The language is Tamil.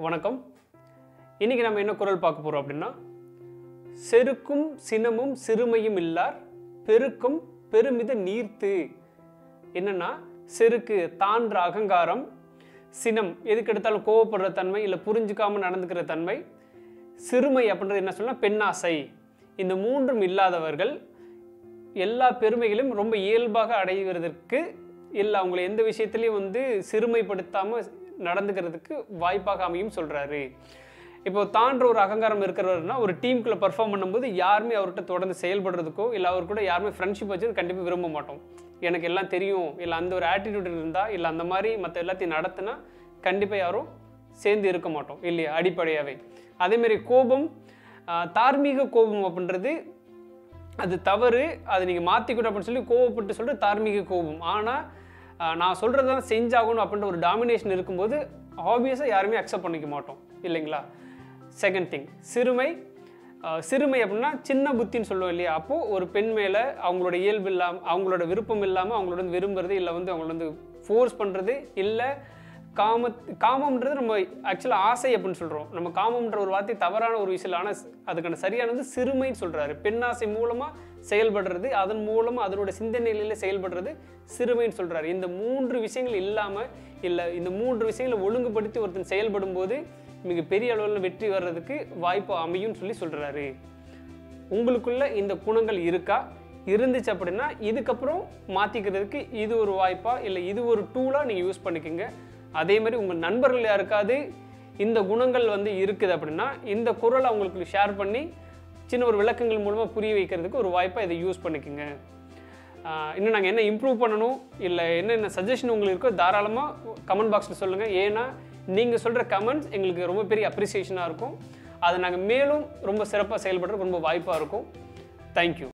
வணக்கம் இன்னைக்கு நம்ம என்ன குரல் பார்க்க போறோம் அப்படின்னா செருக்கும் சினமும் சிறுமையும் இல்லார் பெருக்கும் பெருமித நீர்த்து என்னன்னா செருக்கு தான்ற அகங்காரம் சினம் எதுக்கு எடுத்தாலும் கோவப்படுற தன்மை இல்லை புரிஞ்சுக்காம நடந்துக்கிற தன்மை சிறுமை அப்படின்றது என்ன சொல்லலாம் பெண்ணாசை இந்த மூன்றும் இல்லாதவர்கள் எல்லா பெருமைகளையும் ரொம்ப இயல்பாக அடைவதற்கு இல்லை அவங்களை எந்த விஷயத்துலையும் வந்து சிறுமைப்படுத்தாமல் நடந்துக்கிறதுக்கு வாய்ப்பாக அமையும் சொல்கிறாரு இப்போ தான்ற ஒரு அகங்காரம் இருக்கிறவர்னா ஒரு டீமுக்குள்ளே பர்ஃபார்ம் பண்ணும்போது யாருமே அவர்கிட்ட தொடர்ந்து செயல்படுறதுக்கோ இல்லை அவர் கூட யாருமே ஃப்ரெண்ட்ஷிப் வச்சு கண்டிப்பாக விரும்ப மாட்டோம் எனக்கு எல்லாம் தெரியும் இல்லை அந்த ஒரு ஆட்டிடியூட் இருந்தால் இல்லை அந்த மாதிரி மற்ற எல்லாத்தையும் நடத்தினா கண்டிப்பாக யாரும் சேர்ந்து இருக்க மாட்டோம் இல்லையா அடிப்படையாகவே அதேமாரி கோபம் ஆஹ், தார்மீக கோபம் அப்படின்றது அது தவறு அதை நீங்கள் மாற்றிக்கணும் அப்படின்னு சொல்லி கோவப்பட்டு சொல்லிட்டு தார்மீக கோபம் ஆனால் நான் சொல்கிறது தான் செஞ்சாகணும் அப்படின்ற ஒரு டாமினேஷன் இருக்கும்போது ஆப்வியஸாக யாருமே அக்செப்ட் பண்ணிக்க மாட்டோம் இல்லைங்களா செகண்ட் திங் சிறுமை ஆஹ் சிறுமை அப்படின்னா சின்ன புத்தின்னு சொல்லுவோம் இல்லையா அப்போது ஒரு பெண் மேலே அவங்களோட இயல்பு இல்லாமல் அவங்களோட விருப்பம் இல்லாமல் அவங்களோட வந்து விரும்புறது இல்லை வந்து அவங்கள வந்து ஃபோர்ஸ் பண்ணுறது இல்லை காம காமம்ன்றது நம்ம ஆக்சுவலாக ஆசை அப்படின்னு சொல்கிறோம் நம்ம காமம்ன்ற ஒரு வார்த்தை தவறான ஒரு விஷயம் ஆனால் அதுக்கான சரியானது சிறுமைன்னு சொல்கிறாரு பெண்ணாசை மூலமாக செயல்படுறது அதன் மூலமாக அதனோட சிந்தனையில செயல்படுறது சிறுமைன்னு சொல்கிறாரு இந்த மூன்று விஷயங்கள் இல்லாமல் இல்லை இந்த மூன்று விஷயங்களை ஒழுங்குபடுத்தி ஒருத்தன் செயல்படும் போது மிக பெரிய அளவில் வெற்றி வர்றதுக்கு வாய்ப்பு அமையும்னு சொல்லி சொல்கிறாரு உங்களுக்குள்ள இந்த குணங்கள் இருக்கா இருந்துச்சு அப்படின்னா இதுக்கப்புறம் மாற்றிக்கிறதுக்கு இது ஒரு வாய்ப்பா இல்லை இது ஒரு டூலாக நீங்கள் யூஸ் பண்ணிக்கோங்க அதே மாதிரி உங்கள் நண்பர்கள் யாருக்காவது இந்த குணங்கள் வந்து இருக்குது அப்படின்னா இந்த குரலை அவங்களுக்கு ஷேர் பண்ணி சின்ன ஒரு விளக்கங்கள் மூலமாக புரிய வைக்கிறதுக்கு ஒரு வாய்ப்பாக இதை யூஸ் பண்ணிக்கோங்க ஆஹ் இன்னும் நாங்கள் என்ன இம்ப்ரூவ் பண்ணணும் இல்லை என்னென்ன சஜஷன் உங்களுக்கு இருக்கோ தாராளமாக கமெண்ட் பாக்ஸில் சொல்லுங்கள் ஏன்னா நீங்கள் சொல்கிற கமெண்ட்ஸ் எங்களுக்கு ரொம்ப பெரிய அப்ரிசியேஷனாக இருக்கும் அதை நாங்கள் மேலும் ரொம்ப சிறப்பாக செயல்படுறதுக்கு ரொம்ப வாய்ப்பாக இருக்கும் தேங்க்யூ